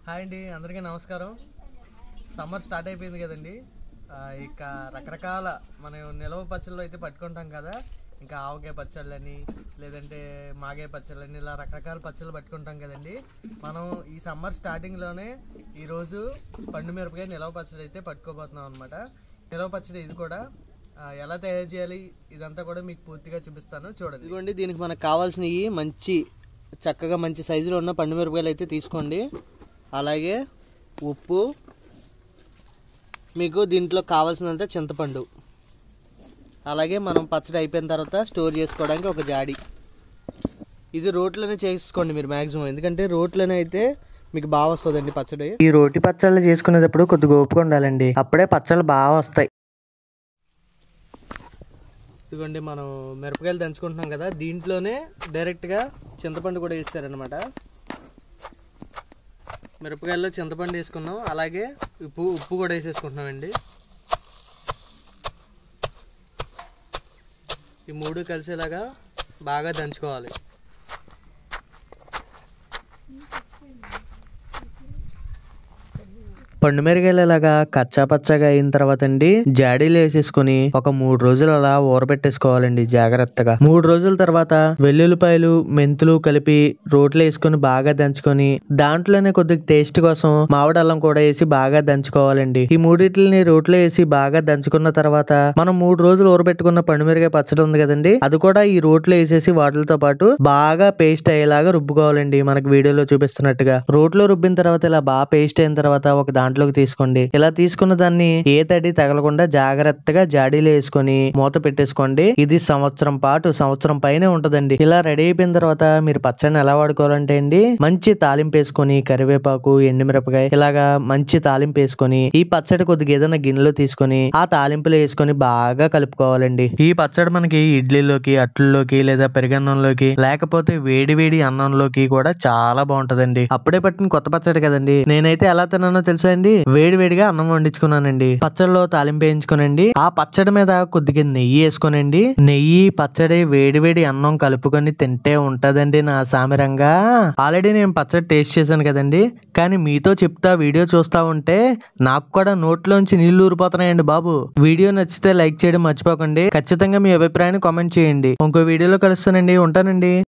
hi అండి అందరికీ నమస్కారం సమ్మర్ స్టార్ట్ అయిపోయింది కదండి ఆ, ఇక రకరకాల మనం నిలవ పచ్చళ్ళు అయితే పట్టుకుంటాం కదా ఇంకా ఆవకాయ పచ్చళ్ళని లేదంటే మాగాయ పచ్చళ్ళని ఇలా రకరకాల పచ్చళ్ళు పట్టుకుంటాం కదండి మనం ఈ సమ్మర్ స్టార్టింగ్లోనే ఈరోజు పండు మిరపకాయ నిలవ పచ్చడి అయితే పట్టుకోబోతున్నాం అనమాట నిలవ పచ్చడి ఇది కూడా ఆ, ఎలా తయారు చేయాలి ఇదంతా కూడా మీకు పూర్తిగా చూపిస్తాను చూడండి ఇదిగోండి దీనికి మనకు కావాల్సినవి మంచి చక్కగా మంచి సైజులో ఉన్న పండు మిరపకాయలు అయితే తీసుకోండి అలాగే ఉప్పు మీకు దీంట్లో కావాల్సినంత చింతపండు అలాగే మనం పచ్చడి అయిపోయిన తర్వాత స్టోర్ చేసుకోవడానికి ఒక జాడి ఇది రోట్లోనే చేసుకోండి మీరు మ్యాక్సిమం ఎందుకంటే రోట్లోనే అయితే మీకు బాగా వస్తుందండి పచ్చడి ఈ రోటి పచ్చళ్ళు చేసుకునేటప్పుడు కొద్దిగా ఓపిక ఉండాలండి అప్పుడే పచ్చళ్ళు బాగా వస్తాయి ఇదిగోండి మనం మిరపకాయలు దంచుకుంటున్నాం కదా దీంట్లోనే డైరెక్ట్గా చింతపండు కూడా వేస్తారనమాట మిరపకాయల్లో చింతపండు వేసుకున్నాం అలాగే ఉప్పు ఉప్పు కూడా వేసేసుకుంటున్నామండి ఈ మూడు కలిసేలాగా బాగా దంచుకోవాలి పండు మిరగాయలు ఇలాగా కచ్చా పచ్చగా అయిన తర్వాత అండి జాడీలు వేసేసుకుని ఒక మూడు రోజులు అలా ఊరబెట్టేసుకోవాలండి జాగ్రత్తగా మూడు రోజుల తర్వాత వెల్లుల్లిపాయలు మెంతులు కలిపి రోట్లో వేసుకొని బాగా దంచుకొని దాంట్లోనే కొద్దిగా టేస్ట్ కోసం మామిడి అల్లం కూడా వేసి బాగా దంచుకోవాలండి ఈ మూడిట్లని రోట్లో వేసి బాగా దంచుకున్న తర్వాత మనం మూడు రోజులు ఊరబెట్టుకున్న పండు మిరగాయ పచ్చడి ఉంది కదండి అది కూడా ఈ రోట్లో వేసేసి వాటితో పాటు బాగా పేస్ట్ అయ్యేలాగా రుబ్బుకోవాలండి మనకి వీడియోలో చూపిస్తున్నట్టుగా రోట్లో రుబ్బిన తర్వాత ఇలా బాగా పేస్ట్ అయిన తర్వాత ఒక దాంట్లోకి తీసుకోండి ఇలా తీసుకున్న దాన్ని ఏ తడి తగలకుండా జాగ్రత్తగా జాడీలో వేసుకొని మూత పెట్టేసుకోండి ఇది సంవత్సరం పాటు సంవత్సరం పైనే ఉంటదండి ఇలా రెడీ అయిపోయిన తర్వాత మీరు పచ్చడిని ఎలా వాడుకోవాలంటే అండి మంచి తాలింపు వేసుకొని కరివేపాకు ఎండుమిరపకాయ ఇలాగా మంచి తాలింపు వేసుకొని ఈ పచ్చడి కొద్దిగా ఏదైనా గిన్నెలో తీసుకొని ఆ తాలింపులో వేసుకొని బాగా కలుపుకోవాలండి ఈ పచ్చడి మనకి ఇడ్లీలోకి అట్లలోకి లేదా పెరుగన్నంలోకి లేకపోతే వేడి వేడి అన్నంలోకి కూడా చాలా బాగుంటదండి అప్పుడే పట్టిన కొత్త పచ్చడి కదండి నేనైతే ఎలా తిన్నానో తెలుసా అండి వేడి వేడిగా అన్నం వండించుకున్నానండి పచ్చడిలో తాలింపు వేయించుకునండి ఆ పచ్చడి మీద కొద్దిగా నెయ్యి వేసుకునండి నెయ్యి పచ్చడి వేడి వేడి అన్నం కలుపుకొని తింటే ఉంటదండి నా సామిరంగా ఆల్రెడీ నేను పచ్చడి టేస్ట్ చేశాను కదండి కానీ మీతో చెప్తా వీడియో చూస్తా ఉంటే నాకు కూడా నోట్లోంచి నీళ్లు ఊరిపోతున్నాయండి బాబు వీడియో నచ్చితే లైక్ చేయడం మర్చిపోకండి ఖచ్చితంగా మీ అభిప్రాయాన్ని కామెంట్ చేయండి ఇంకో వీడియోలో కలుస్తానండి ఉంటానండి